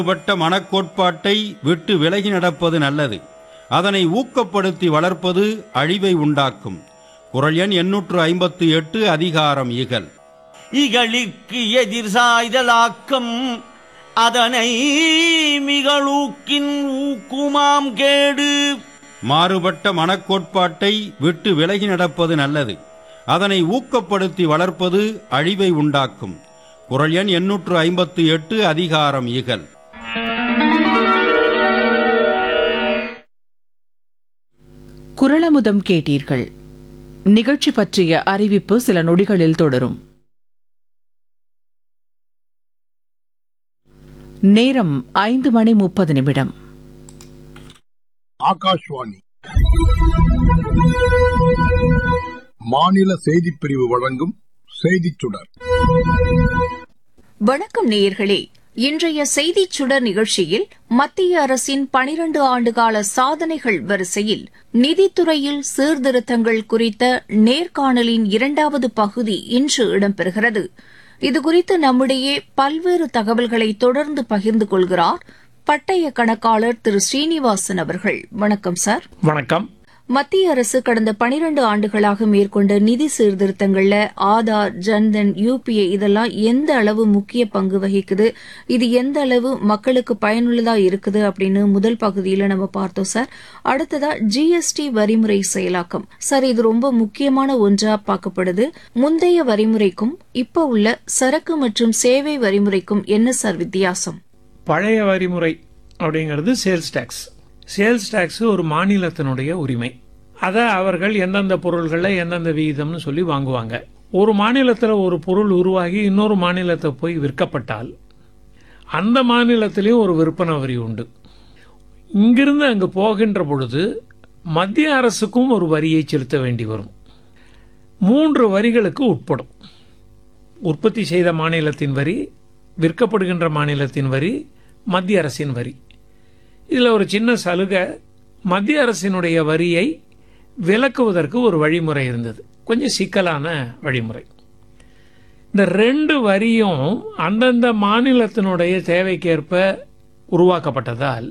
மாறுபட்ட மனக்கோட்பாட்டை விட்டு விலகி நடப்பது நல்லது அதனை ஊக்கப்படுத்தி வளர்ப்பது அழிவை உண்டாக்கும் குரல் எண் எண்ணூற்று ஐம்பத்து எட்டு அதிகாரம் இகல் இகழிக்கு எதிர் சாய்தலாக்கம் அதனை மிகளூக்கின் ஊக்குமாம் கேடு மாறுபட்ட மனக்கோட்பாட்டை விட்டு விலகி நடப்பது நல்லது அதனை ஊக்கப்படுத்தி வளர்ப்பது அழிவை உண்டாக்கும் குரல் எண் எண்ணூற்று ஐம்பத்து எட்டு அதிகாரம் இகல் குரலமுதம் கேட்டீர்கள் நிகழ்ச்சி பற்றிய அறிவிப்பு சில நொடிகளில் தொடரும் நேரம் ஐந்து மணி முப்பது நிமிடம் ஆகாஷ்வாணி மாநில செய்திப் பிரிவு வழங்கும் செய்திச் சுடர் வணக்கம் நேயர்களே இன்றைய செய்திச் சுடர் நிகழ்ச்சியில் மத்திய அரசின் பனிரண்டு ஆண்டுகால சாதனைகள் வரிசையில் நிதித்துறையில் சீர்திருத்தங்கள் குறித்த நேர்காணலின் இரண்டாவது பகுதி இன்று இடம்பெறுகிறது இதுகுறித்து நம்மிடையே பல்வேறு தகவல்களை தொடர்ந்து பகிர்ந்து கொள்கிறார் பட்டய கணக்காளர் திரு ஸ்ரீனிவாசன் அவர்கள் வணக்கம் சார் வணக்கம் மத்திய அரசு கடந்த பனிரண்டு ஆண்டுகளாக மேற்கொண்ட நிதி சீர்திருத்தங்கள்ல ஆதார் ஜன்தன் யூபிஐ இதெல்லாம் எந்த அளவு முக்கிய பங்கு வகிக்குது இது எந்த அளவு மக்களுக்கு பயனுள்ளதா இருக்குது அப்படின்னு முதல் பகுதியில நம்ம பார்த்தோம் சார் அடுத்ததா ஜிஎஸ்டி வரிமுறை செயலாக்கம் சார் இது ரொம்ப முக்கியமான ஒன்றா பார்க்கப்படுது முந்தைய வரிமுறைக்கும் இப்ப உள்ள சரக்கு மற்றும் சேவை வரிமுறைக்கும் என்ன சார் வித்தியாசம் பழைய வரிமுறை அப்படிங்கிறது சேல்ஸ் டேக்ஸ் சேல்ஸ் டேக்ஸ் ஒரு மாநிலத்தினுடைய உரிமை அதை அவர்கள் எந்தெந்த பொருள்களில் எந்தெந்த விகிதம்னு சொல்லி வாங்குவாங்க ஒரு மாநிலத்தில் ஒரு பொருள் உருவாகி இன்னொரு மாநிலத்தை போய் விற்கப்பட்டால் அந்த மாநிலத்திலையும் ஒரு விற்பனை வரி உண்டு இங்கிருந்து அங்கு போகின்ற பொழுது மத்திய அரசுக்கும் ஒரு வரியை செலுத்த வேண்டி வரும் மூன்று வரிகளுக்கு உட்படும் உற்பத்தி செய்த மாநிலத்தின் வரி விற்கப்படுகின்ற மாநிலத்தின் வரி மத்திய அரசின் வரி இதில் ஒரு சின்ன சலுகை மத்திய அரசினுடைய வரியை விலக்குவதற்கு ஒரு வழிமுறை இருந்தது கொஞ்சம் சிக்கலான வழிமுறை இந்த ரெண்டு வரியும் அந்தந்த மாநிலத்தினுடைய தேவைக்கேற்ப உருவாக்கப்பட்டதால்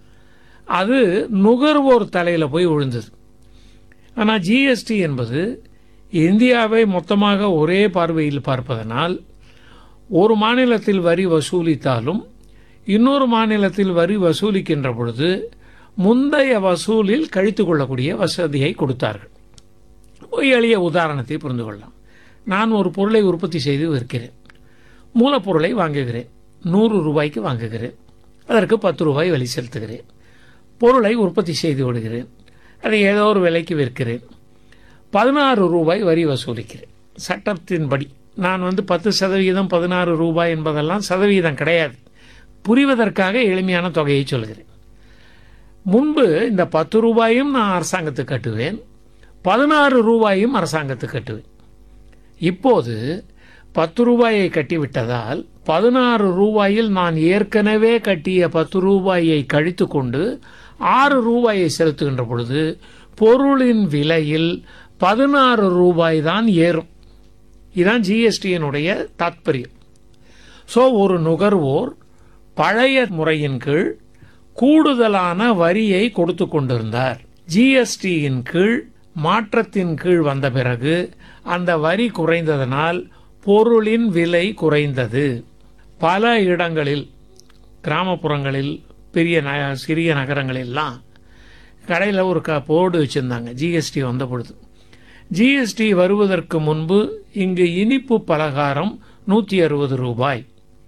அது நுகர்வோர் தலையில் போய் விழுந்தது ஆனால் ஜிஎஸ்டி என்பது இந்தியாவை மொத்தமாக ஒரே பார்வையில் பார்ப்பதனால் ஒரு மாநிலத்தில் வரி வசூலித்தாலும் இன்னொரு மாநிலத்தில் வரி வசூலிக்கின்ற பொழுது முந்தைய வசூலில் கழித்து கொள்ளக்கூடிய வசதியை கொடுத்தார்கள் ஒரு எளிய உதாரணத்தை புரிந்து கொள்ளலாம் நான் ஒரு பொருளை உற்பத்தி செய்து விற்கிறேன் மூலப்பொருளை வாங்குகிறேன் நூறு ரூபாய்க்கு வாங்குகிறேன் அதற்கு பத்து ரூபாய் வழி செலுத்துகிறேன் பொருளை உற்பத்தி செய்து விடுகிறேன் அதை ஏதோ ஒரு விலைக்கு விற்கிறேன் பதினாறு ரூபாய் வரி வசூலிக்கிறேன் சட்டத்தின்படி நான் வந்து பத்து சதவீதம் பதினாறு ரூபாய் என்பதெல்லாம் சதவீதம் கிடையாது புரிவதற்காக எளிமையான தொகையை சொல்கிறேன் முன்பு இந்த பத்து ரூபாயும் நான் அரசாங்கத்துக்கு கட்டுவேன் பதினாறு ரூபாயும் அரசாங்கத்துக்கு கட்டுவேன் இப்போது பத்து ரூபாயை கட்டிவிட்டதால் பதினாறு ரூபாயில் நான் ஏற்கனவே கட்டிய பத்து ரூபாயை கழித்து கொண்டு ஆறு ரூபாயை செலுத்துகின்ற பொழுது பொருளின் விலையில் பதினாறு ரூபாய் தான் ஏறும் இதுதான் ஜிஎஸ்டியினுடைய தாத்பரியம் ஸோ ஒரு நுகர்வோர் பழைய முறையின் கீழ் கூடுதலான வரியை கொடுத்து கொண்டிருந்தார் ஜிஎஸ்டியின் கீழ் மாற்றத்தின் கீழ் வந்த பிறகு அந்த வரி குறைந்ததனால் பொருளின் விலை குறைந்தது பல இடங்களில் கிராமப்புறங்களில் பெரிய ந சிறிய நகரங்களெல்லாம் கடையில் ஒரு க போர்டு வச்சுருந்தாங்க ஜிஎஸ்டி வந்த பொழுது ஜிஎஸ்டி வருவதற்கு முன்பு இங்கு இனிப்பு பலகாரம் நூற்றி அறுபது ரூபாய்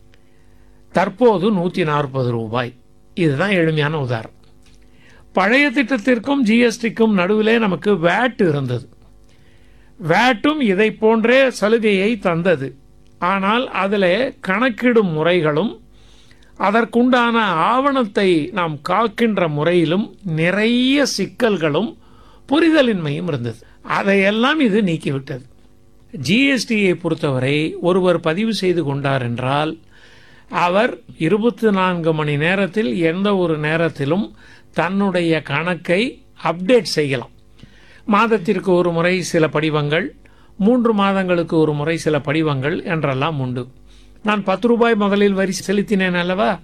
தற்போது நூற்றி நாற்பது ரூபாய் இதுதான் எளிமையான உதாரணம் பழைய திட்டத்திற்கும் ஜிஎஸ்டிக்கும் நடுவிலே நமக்கு வேட் இருந்தது வேட்டும் இதை போன்றே சலுகையை தந்தது ஆனால் அதில் கணக்கிடும் முறைகளும் அதற்குண்டான ஆவணத்தை நாம் காக்கின்ற முறையிலும் நிறைய சிக்கல்களும் புரிதலின்மையும் இருந்தது அதையெல்லாம் இது நீக்கிவிட்டது ஜிஎஸ்டியை பொறுத்தவரை ஒருவர் பதிவு செய்து கொண்டார் என்றால் அவர் இருபத்தி நான்கு மணி நேரத்தில் எந்த ஒரு நேரத்திலும் தன்னுடைய கணக்கை அப்டேட் செய்யலாம் மாதத்திற்கு ஒரு முறை சில படிவங்கள் மூன்று மாதங்களுக்கு ஒரு முறை சில படிவங்கள் என்றெல்லாம் உண்டு நான் பத்து ரூபாய் முதலில் வரி செலுத்தினேன் அல்லவா